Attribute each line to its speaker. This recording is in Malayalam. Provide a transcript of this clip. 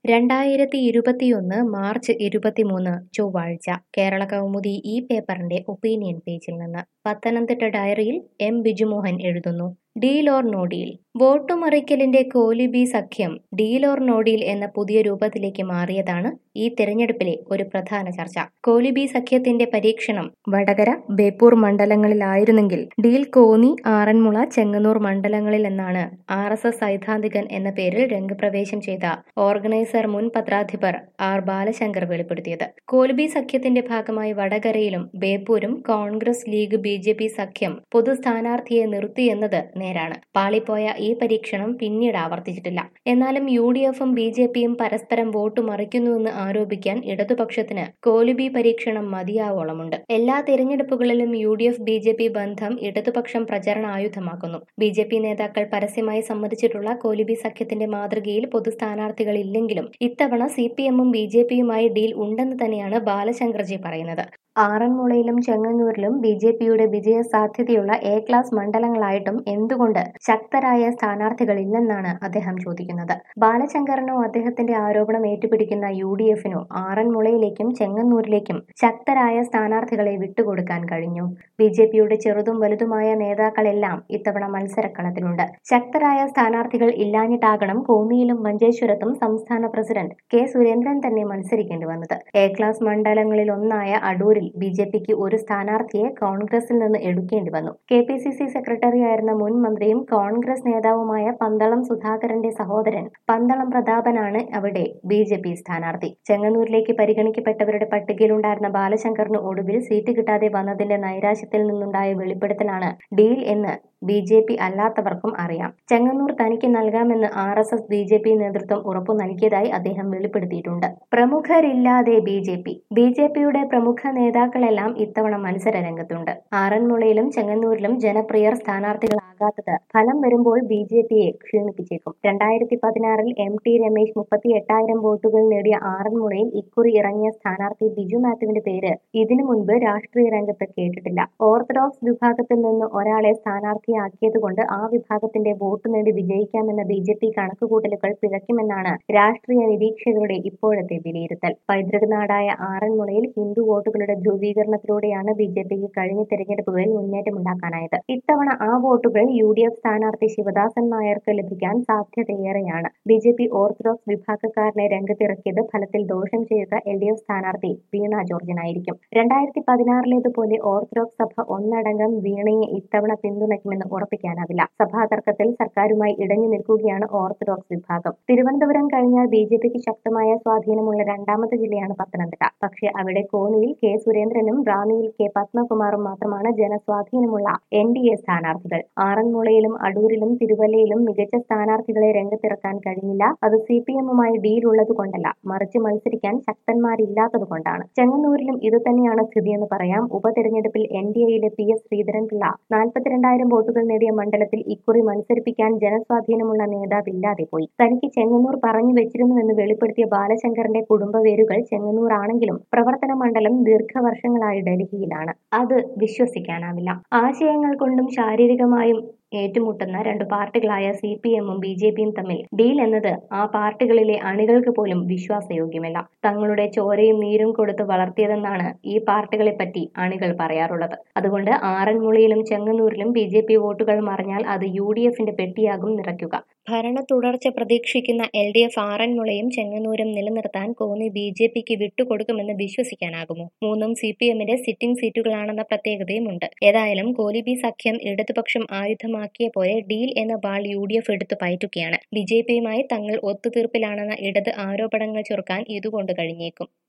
Speaker 1: രണ്ടായിരത്തി ഇരുപത്തിയൊന്ന് മാർച്ച് ഇരുപത്തിമൂന്ന് ചൊവ്വാഴ്ച കേരള കൗമുദി ഈ പേപ്പറിന്റെ ഒപ്പീനിയൻ പേജിൽ നിന്ന് പത്തനംതിട്ട ഡയറിയിൽ എം ബിജുമോഹൻ എഴുതുന്നു ഡീൽ ഓർ നോ ഡീൽ വോട്ടുമറിക്കലിന്റെ കോലിബി സഖ്യം ഡീൽ ഓർ നോ ഡീൽ എന്ന പുതിയ രൂപത്തിലേക്ക് മാറിയതാണ് ഈ തെരഞ്ഞെടുപ്പിലെ ഒരു പ്രധാന ചർച്ച കോലിബി സഖ്യത്തിന്റെ പരീക്ഷണം വടകര ബേപ്പൂർ മണ്ഡലങ്ങളിലായിരുന്നെങ്കിൽ ഡീൽ കോന്നി ആറന്മുള ചെങ്ങന്നൂർ മണ്ഡലങ്ങളിൽ എന്നാണ് ആർ എസ് എസ് സൈദ്ധാന്തികൻ എന്ന പേരിൽ രംഗപ്രവേശം ചെയ്ത ഓർഗനൈസർ മുൻ പത്രാധിപർ ആർ ബാലശങ്കർ വെളിപ്പെടുത്തിയത് കോൽബി സഖ്യത്തിന്റെ ഭാഗമായി വടകരയിലും ബേപ്പൂരും Congress league B J P സഖ്യം പൊതു സ്ഥാനാർത്ഥിയെ നിർത്തിയെന്നത് നേരാണ് പാളിപ്പോയ ഈ പരീക്ഷണം പിന്നീട് ആവർത്തിച്ചിട്ടില്ല എന്നാലും യു ഡി എഫും ബി ജെ പിയും പരസ്പരം വോട്ട് മറിക്കുന്നുവെന്ന് ആരോപിക്കാൻ ഇടതുപക്ഷത്തിന് കോലിബി പരീക്ഷണം മതിയാവോളമുണ്ട് എല്ലാ തിരഞ്ഞെടുപ്പുകളിലും U D F B J P ബന്ധം ഇടതുപക്ഷം പ്രചരണ ആയുധമാക്കുന്നു ബി ജെ പി നേതാക്കൾ പരസ്യമായി സമ്മതിച്ചിട്ടുള്ള കോലിബി സഖ്യത്തിന്റെ മാതൃകയിൽ പൊതു സ്ഥാനാർത്ഥികളില്ലെങ്കിലും ഇത്തവണ സി പി എമ്മും ബി ജെ പിയുമായി ഡീൽ ഉണ്ടെന്ന് തന്നെയാണ് ബാലശങ്കർജി പറയുന്നത് ആറന്മുളയിലും ചെങ്ങന്നൂരിലും ബി ജെ പിയുടെ വിജയ സാധ്യതയുള്ള എ ക്ലാസ് മണ്ഡലങ്ങളായിട്ടും എന്തുകൊണ്ട് ശക്തരായ സ്ഥാനാർത്ഥികളില്ലെന്നാണ് അദ്ദേഹം ചോദിക്കുന്നത് ബാലശങ്കറിനോ അദ്ദേഹത്തിന്റെ ആരോപണം ഏറ്റുപിടിക്കുന്ന യു ഡി എഫിനോ ആറന്മുളയിലേക്കും ചെങ്ങന്നൂരിലേക്കും ശക്തരായ സ്ഥാനാർത്ഥികളെ വിട്ടുകൊടുക്കാൻ കഴിഞ്ഞു ബി ജെ പിയുടെ ചെറുതും വലുതുമായ നേതാക്കളെല്ലാം ഇത്തവണ മത്സരക്കളത്തിലുണ്ട് ശക്തരായ സ്ഥാനാർത്ഥികൾ ഇല്ലാഞ്ഞിട്ടാകണം കോന്നിയിലും മഞ്ചേശ്വരത്തും സംസ്ഥാന പ്രസിഡന്റ് കെ സുരേന്ദ്രൻ തന്നെ മത്സരിക്കേണ്ടി വന്നത് എ ക്ലാസ് മണ്ഡലങ്ങളിൽ ഒന്നായ അടൂരിൽ ബി ജെ പിക്ക് ഒരു സ്ഥാനാർത്ഥിയെ കോൺഗ്രസിൽ നിന്ന് എടുക്കേണ്ടി വന്നു കെ പി സി സി സെക്രട്ടറിയായിരുന്ന മുൻ മന്ത്രിയും കോൺഗ്രസ് നേതാവുമായ പന്തളം സുധാകരന്റെ സഹോദരൻ പന്തളം പ്രതാപനാണ് അവിടെ ബി ജെ പി സ്ഥാനാർത്ഥി ചെങ്ങന്നൂരിലേക്ക് പരിഗണിക്കപ്പെട്ടവരുടെ പട്ടികയിലുണ്ടായിരുന്ന ബാലശങ്കറിന് ഒടുവിൽ സീറ്റ് കിട്ടാതെ വന്നതിന്റെ നൈരാശ്യത്തിൽ നിന്നുണ്ടായ വെളിപ്പെടുത്തലാണ് ഡീൽ എന്ന് ബി ജെ പി അല്ലാത്തവർക്കും അറിയാം ചെങ്ങന്നൂർ തനിക്ക് നൽകാമെന്ന് R S S B J P നേതൃത്വം ഉറപ്പു നൽകിയതായി അദ്ദേഹം വെളിപ്പെടുത്തിയിട്ടുണ്ട് പ്രമുഖരില്ലാതെ B J P B J പിയുടെ പ്രമുഖ നേതാക്കളെല്ലാം ഇത്തവണ മത്സര രംഗത്തുണ്ട് ആറന്മുളയിലും ചെങ്ങന്നൂരിലും ജനപ്രിയർ സ്ഥാനാർത്ഥികളാകാത്തത് ഫലം വരുമ്പോൾ ബി ജെ പിയെ ക്ഷീണിപ്പിച്ചേക്കും രണ്ടായിരത്തി പതിനാറിൽ എം ടി രമേശ് മുപ്പത്തി എട്ടായിരം വോട്ടുകൾ നേടിയ ആറന്മുളയിൽ ഇക്കുറി ഇറങ്ങിയ സ്ഥാനാർത്ഥി ബിജു മാത്യുവിന്റെ പേര് ഇതിനു മുൻപ് രാഷ്ട്രീയ രംഗത്ത് കേട്ടിട്ടില്ല ഓർത്തഡോക്സ് വിഭാഗത്തിൽ നിന്ന് ഒരാളെ സ്ഥാനാർത്ഥിയാക്കിയതുകൊണ്ട് ആ വിഭാഗത്തിന്റെ വോട്ട് നേടി വിജയിക്കാമെന്ന ബി ജെ പി കണക്കുകൂട്ടലുകൾ പിഴയ്ക്കുമെന്നാണ് രാഷ്ട്രീയ നിരീക്ഷകരുടെ ഇപ്പോഴത്തെ വിലയിരുത്തൽ പൈതൃക നാടായ ആറന്മുളയിൽ ഹിന്ദു വോട്ടുകളുടെ ധ്രുവീകരണത്തിലൂടെയാണ് ബി ജെ പിക്ക് കഴിഞ്ഞ തെരഞ്ഞെടുപ്പുകളിൽ മുന്നേറ്റമുണ്ടാക്കാനായത് ഇത്തവണ ആ വോട്ടുകൾ യു ഡി എഫ് സ്ഥാനാർത്ഥി ശിവദാസൻ നായർക്ക് ലഭിക്കാൻ സാധ്യതയേറെയാണ് ബി ജെ പി ഓർത്തഡോക്സ് വിഭാഗക്കാരനെ രംഗത്തിറക്കിയത് ഫലത്തിൽ ദോഷം ചെയ്യുക എൽ ഡി എഫ് സ്ഥാനാർത്ഥി വീണ ജോർജിനായിരിക്കും രണ്ടായിരത്തി പതിനാറിലേതുപോലെ ഓർത്തഡോക്സ് സഭ ഒന്നടങ്കം വീണയെ ഇത്തവണ പിന്തുണയ്ക്കുമെന്ന് ഉറപ്പിക്കാനാവില്ല സഭാ തർക്കത്തിൽ സർക്കാരുമായി ഇടഞ്ഞു നിൽക്കുകയാണ് ഓർത്തഡോക്സ് വിഭാഗം തിരുവനന്തപുരം കഴിഞ്ഞാൽ ബി ജെ പിക്ക് ശക്തമായ സ്വാധീനമുള്ള രണ്ടാമത്തെ ജില്ലയാണ് പത്തനംതിട്ട പക്ഷേ അവിടെ കോന്നിയിൽ കെ സുരേന്ദ്രനും റാന്നിയിൽ കെ പത്മകുമാറും മാത്രമാണ് ജനസ്വാധീനമുള്ള എൻ ഡി എ സ്ഥാനാർത്ഥികൾ ആറന്മുളയിലും അടൂരിലും തിരുവല്ലയിലും മികച്ച സ്ഥാനാർത്ഥികളെ രംഗത്തിറക്കാൻ കഴിഞ്ഞില്ല അത് സി പി എമ്മുമായി ഡീലുള്ളത് കൊണ്ടല്ല മറിച്ച് മത്സരിക്കാൻ ശക്തന്മാരില്ലാത്തത് കൊണ്ടാണ് ചെങ്ങന്നൂരിലും ഇതുതന്നെയാണ് സ്ഥിതിയെന്ന് പറയാം ഉപതെരഞ്ഞെടുപ്പിൽ എൻ ഡി എയിലെ പി എസ് ശ്രീധരൻപിള്ള നാൽപ്പത്തിരണ്ടായിരം വോട്ടുകൾ നേടിയ മണ്ഡലത്തിൽ ഇക്കുറി മത്സരിപ്പിക്കാൻ ജനസ്വാധീനമുള്ള നേതാവില്ലാതെ പോയി തനിക്ക് ചെങ്ങന്നൂർ പറഞ്ഞു വെച്ചിരുന്നുവെന്ന് വെളിപ്പെടുത്തിയ ബാലശങ്കറിന്റെ കുടുംബവേരുകൾ ചെങ്ങന്നൂർ ആണെങ്കിലും പ്രവർത്തന മണ്ഡലം ദീർഘവർഷങ്ങളായി ഡൽഹിയിലാണ് അത് വിശ്വസിക്കാനാവില്ല ആശയങ്ങൾ കൊണ്ടും ശാരീരികമായും ഏറ്റുമുട്ടുന്ന രണ്ടു പാർട്ടികളായ സി പി എമ്മും ബി ജെ പിയും തമ്മിൽ ഡീൽ എന്നത് ആ പാർട്ടികളിലെ അണികൾക്ക് പോലും വിശ്വാസയോഗ്യമല്ല തങ്ങളുടെ ചോരയും നീരും കൊടുത്ത് വളർത്തിയതെന്നാണ് ഈ പാർട്ടികളെ പറ്റി അണികൾ പറയാറുള്ളത് അതുകൊണ്ട് ആറന്മുളയിലും ചെങ്ങന്നൂരിലും ബി ജെ പി വോട്ടുകൾ മറിഞ്ഞാൽ അത് യു ഡി എഫിന്റെ പെട്ടിയാകും നിറയ്ക്കുക ഭരണ തുടർച്ച പ്രതീക്ഷിക്കുന്ന എൽ ഡി എഫ് ആറന്മുളയും ചെങ്ങന്നൂരും നിലനിർത്താൻ കോന്നി ബി ജെ പിക്ക് വിട്ടുകൊടുക്കുമെന്ന് വിശ്വസിക്കാനാകുമോ മൂന്നും സി പി എമ്മിന്റെ സിറ്റിംഗ് സീറ്റുകളാണെന്ന പ്രത്യേകതയുമുണ്ട് ഏതായാലും കോലിബി സഖ്യം ഇടതുപക്ഷം ആയുധമാക്കിയ പോലെ ഡീൽ എന്ന ബാൾ യു ഡി എഫ് എടുത്തു പയറ്റുകയാണ് ബി ജെ പിയുമായി തങ്ങൾ ഒത്തുതീർപ്പിലാണെന്ന ഇടത് ആരോപണങ്ങൾ ചെറുക്കാൻ ഇതുകൊണ്ട് കഴിഞ്ഞേക്കും